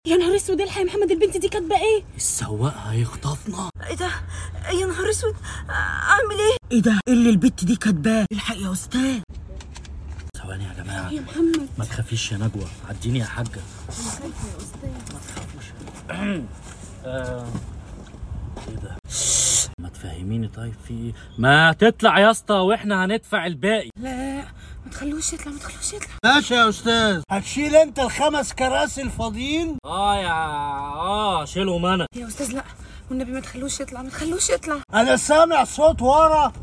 يا نهار اسود الحق يا محمد البنت دي كاتبه ايه السواق هيخطفنا ايه ده يا نهار اسود اعمل ايه ايه ده ايه اللي البت دي كاتباه الحق يا استاذ ثواني يا جماعه يا محمد ما تخافيش يا نجوى عديني يا حاجه آه، ايه ده ما تفهميني طيب في ايه ما تطلع يا اسطى واحنا هندفع الباقي لا ما تخلوش يطلع ما تخلوش يطلع ماشي يا استاذ هتشيل انت الخمس كراسي الفاضيين اه يا اه شيلهم انا يا استاذ لا والنبي ما تخلوش يطلع ما تخلوش يطلع انا سامع صوت ورا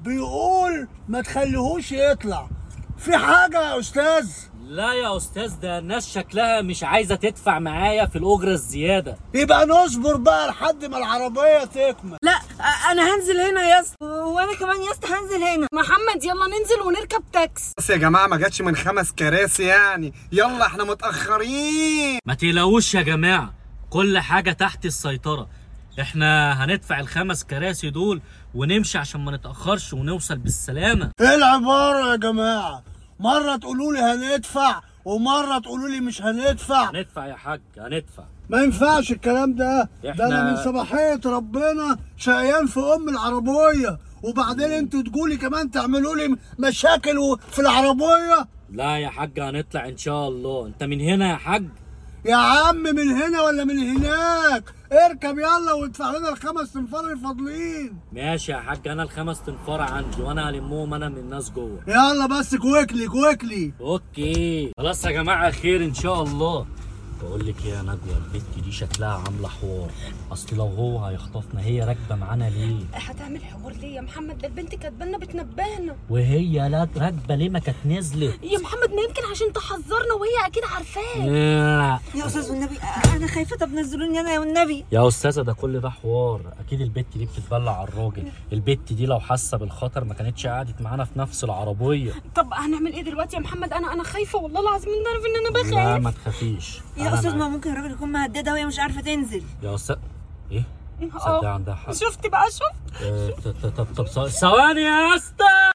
بيقول ما تخليهوش يطلع في حاجه يا استاذ لا يا استاذ ده الناس شكلها مش عايزه تدفع معايا في الاجره الزياده يبقى نصبر بقى لحد ما العربيه تكمل لا انا هنزل هنا يا اسطى وانا كمان يا اسطى هنزل هنا محمد يلا ننزل ونركب تاكس بس يا جماعه ما جاتش من خمس كراسي يعني يلا احنا متاخرين ما تقلقوش يا جماعه كل حاجه تحت السيطره احنا هندفع الخمس كراسي دول ونمشي عشان ما نتاخرش ونوصل بالسلامه ايه العباره يا جماعه مره تقولوا لي هندفع ومره تقولوا لي مش هندفع هندفع يا حاج هندفع ما ينفعش الكلام ده ده إحنا- انا من صباحيه ربنا شقيان في ام العربيه وبعدين انتوا تقولي كمان تعملوا لي مشاكل و- في العربيه لا يا حاج هنطلع ان شاء الله انت من هنا يا حاج يا عم من هنا ولا من هناك اركب يلا وادفع لنا الخمس تنفار الفاضلين ماشي يا حاج انا الخمس تنفار عندي وانا هلمهم انا من الناس جوه يلا بس كويكلي كويكلي اوكي خلاص يا جماعه خير ان شاء الله بقول لك إيه يا نجوى البت دي شكلها عامله حوار اصل لو هو هيخطفنا هي راكبه معانا ليه هتعمل حوار ليه يا محمد ده البنت كاتبانا بتنبهنا وهي لا راكبه ليه ما كانت نزلت يا محمد ما يمكن عشان تحذرنا وهي اكيد عارفاه آه. يا استاذ والنبي انا خايفه طب نزلوني انا والنبي يا استاذه ده كل ده حوار اكيد البت دي بتتبلع على الراجل البت دي لو حاسه بالخطر ما كانتش قعدت معانا في نفس العربيه طب هنعمل ايه دلوقتي يا محمد انا انا خايفه والله العظيم انت عارف ان انا لا بخاف ما تخافيش يا أنا استاذ ما معاك. ممكن الراجل يكون مهددها وهي مش عارفه تنزل يا استاذ ايه آه. تصدق عندها حق شفت بقى شفت آه، طب طب طب ثواني يا اسطى